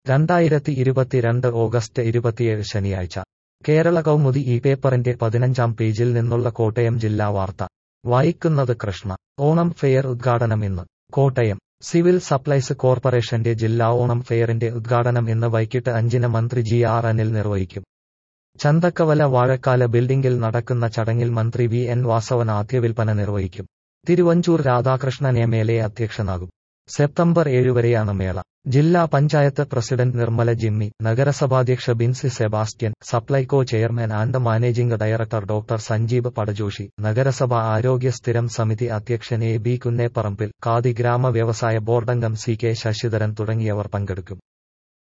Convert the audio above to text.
രണ്ടായിരത്തി ഇരുപത്തിരണ്ട് ഓഗസ്റ്റ് ഇരുപത്തിയേഴ് ശനിയാഴ്ച കേരള കൗമുദി ഈ പേപ്പറിന്റെ പതിനഞ്ചാം പേജിൽ നിന്നുള്ള കോട്ടയം ജില്ലാ വാർത്ത വായിക്കുന്നത് കൃഷ്ണ ഓണം ഫെയർ ഉദ്ഘാടനം ഇന്ന് കോട്ടയം സിവിൽ സപ്ലൈസ് കോർപ്പറേഷന്റെ ജില്ലാ ഓണം ഫെയറിന്റെ ഉദ്ഘാടനം ഇന്ന് വൈകിട്ട് അഞ്ചിന് മന്ത്രി ജി ആർ അനിൽ നിർവഹിക്കും ചന്തക്കവല വാഴക്കാല ബിൽഡിംഗിൽ നടക്കുന്ന ചടങ്ങിൽ മന്ത്രി വി എൻ വാസവൻ ആദ്യ വിൽപ്പന നിർവഹിക്കും Thiruvanchoor Radhakrishnan M L A അധ്യക്ഷനാകും സെപ്റ്റംബർ ഏഴ് വരെയാണ് മേള ജില്ലാ പഞ്ചായത്ത് പ്രസിഡന്റ് നിർമ്മല ജിമ്മി നഗരസഭാധ്യക്ഷ Binsy Sebastian Supplyco chairman and managing director doctor Sanjeev Patjoshi നഗരസഭ ആരോഗ്യ സ്ഥിരം സമിതി അധ്യക്ഷൻ എ ബി കുന്നേപ്പറമ്പിൽ ഖാദി ഗ്രാമ വ്യവസായ ബോർഡംഗം സി കെ ശശിധരൻ തുടങ്ങിയവർ പങ്കെടുക്കും